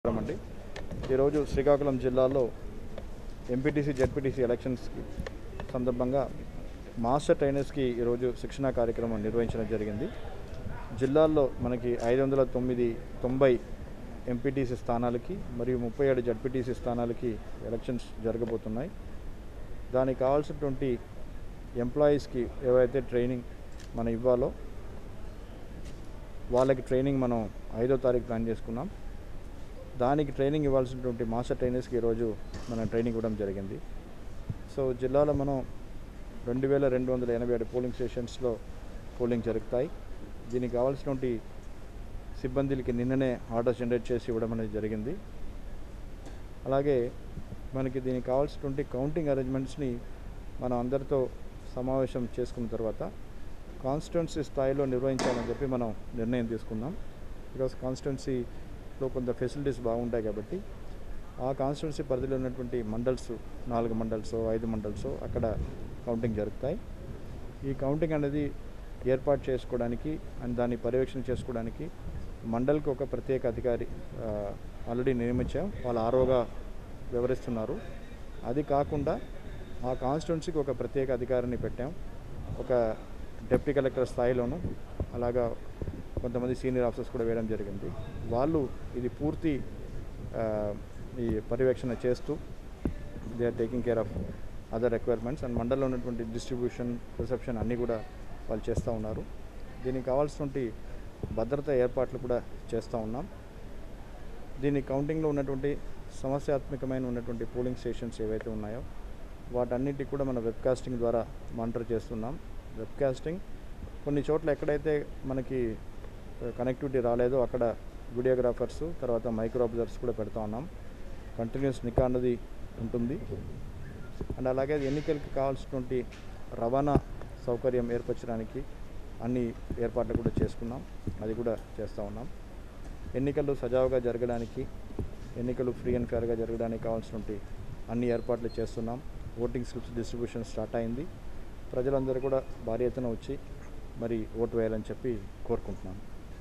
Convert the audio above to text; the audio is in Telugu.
నమస్కారం అండి ఈరోజు శ్రీకాకుళం జిల్లాలో ఎంపీటీసీ జెడ్పీటీసీ ఎలక్షన్స్కి సందర్భంగా మాస్టర్ ట్రైనర్స్కి ఈరోజు శిక్షణా కార్యక్రమం నిర్వహించడం జరిగింది జిల్లాల్లో మనకి ఐదు వందల తొమ్మిది తొంభై ఎంపీటీసీ స్థానాలకి మరియు ముప్పై ఏడు జడ్పీటీసీ స్థానాలకి ఎలక్షన్స్ జరగబోతున్నాయి దానికి కావాల్సినటువంటి ఎంప్లాయీస్కి ఏవైతే ట్రైనింగ్ మనం ఇవ్వాలో వాళ్ళకి ట్రైనింగ్ మనం ఐదో తారీఖు ప్లాన్ చేసుకున్నాం దానికి ట్రైనింగ్ ఇవ్వాల్సినటువంటి మాస్టర్ ట్రైనర్స్కి ఈరోజు మనం ట్రైనింగ్ ఇవ్వడం జరిగింది సో జిల్లాలో మనం రెండు వేల రెండు వందల ఎనభై ఏడు పోలింగ్ స్టేషన్స్లో పోలింగ్ జరుగుతాయి దీనికి కావాల్సినటువంటి సిబ్బందికి నిన్ననే ఆర్డర్ జనరేట్ చేసి ఇవ్వడం అనేది జరిగింది అలాగే మనకి దీనికి కావాల్సినటువంటి కౌంటింగ్ అరేంజ్మెంట్స్ని మనం అందరితో సమావేశం చేసుకున్న తర్వాత కాన్స్టిట్యున్సీ స్థాయిలో నిర్వహించాలని చెప్పి మనం నిర్ణయం తీసుకున్నాం బికాస్ కాన్స్టిట్యున్సీలో కొంత ఫెసిలిటీస్ బాగుంటాయి కాబట్టి ఆ కాన్స్టిట్యున్సీ పరిధిలో ఉన్నటువంటి మండల్స్ నాలుగు మండల్స్ ఐదు మండల్స్ అక్కడ కౌంటింగ్ జరుగుతాయి ఈ కౌంటింగ్ అనేది ఏర్పాటు చేసుకోవడానికి అండ్ దాన్ని పర్యవేక్షణ చేసుకోవడానికి మండల్కి ఒక ప్రత్యేక అధికారి ఆల్రెడీ నియమించాం వాళ్ళ ఆరోగా వివరిస్తున్నారు అది కాకుండా ఆ కాన్స్టిట్యున్సీకి ఒక ప్రత్యేక అధికారిని పెట్టాం ఒక డిప్యూటీ కలెక్టర్ స్థాయిలోను అలాగా కొంతమంది సీనియర్ ఆఫీసర్స్ కూడా వేయడం జరిగింది వాళ్ళు ఇది పూర్తి ఆ, ఈ పర్యవేక్షణ చేస్తూ they are taking care of other requirements and మండలంలో ఉన్నటువంటి డిస్ట్రిబ్యూషన్ రిసెప్షన్ అన్నీ కూడా వాళ్ళు చేస్తూ ఉన్నారు దీనికి కావాల్సినటువంటి భద్రతా ఏర్పాట్లు కూడా చేస్తూ ఉన్నాం దీని కౌంటింగ్లో ఉన్నటువంటి సమస్యాత్మకమైన ఉన్నటువంటి పోలింగ్ స్టేషన్స్ ఏవైతే ఉన్నాయో వాటన్నిటికి కూడా మన వెబ్కాస్టింగ్ ద్వారా మానిటర్ చేస్తున్నాం వెబ్కాస్టింగ్ కొన్ని చోట్ల ఎక్కడైతే మనకి కనెక్టివిటీ రాలేదో అక్కడ వీడియోగ్రాఫర్స్ తర్వాత మైక్రో అబ్జర్వర్స్ కూడా పెడతా ఉన్నాం కంటిన్యూస్ నికా అన్నది ఉంటుంది అండ్ అలాగే ఎన్నికలకి కావాల్సినటువంటి రవాణా సౌకర్యం ఏర్పరచడానికి అన్ని ఏర్పాట్లు కూడా చేసుకున్నాం అది కూడా చేస్తూ ఉన్నాం ఎన్నికలు సజావుగా జరగడానికి ఎన్నికలు ఫ్రీ అండ్ ఫేర్గా జరగడానికి కావాల్సినటువంటి అన్ని ఏర్పాట్లు చేస్తున్నాం ఓటింగ్ స్లిప్స్ డిస్ట్రిబ్యూషన్ స్టార్ట్ అయింది ప్రజలందరూ కూడా భారీ ఎత్తున వచ్చి మరి ఓటు వేయాలని చెప్పి కోరుకుంటున్నాను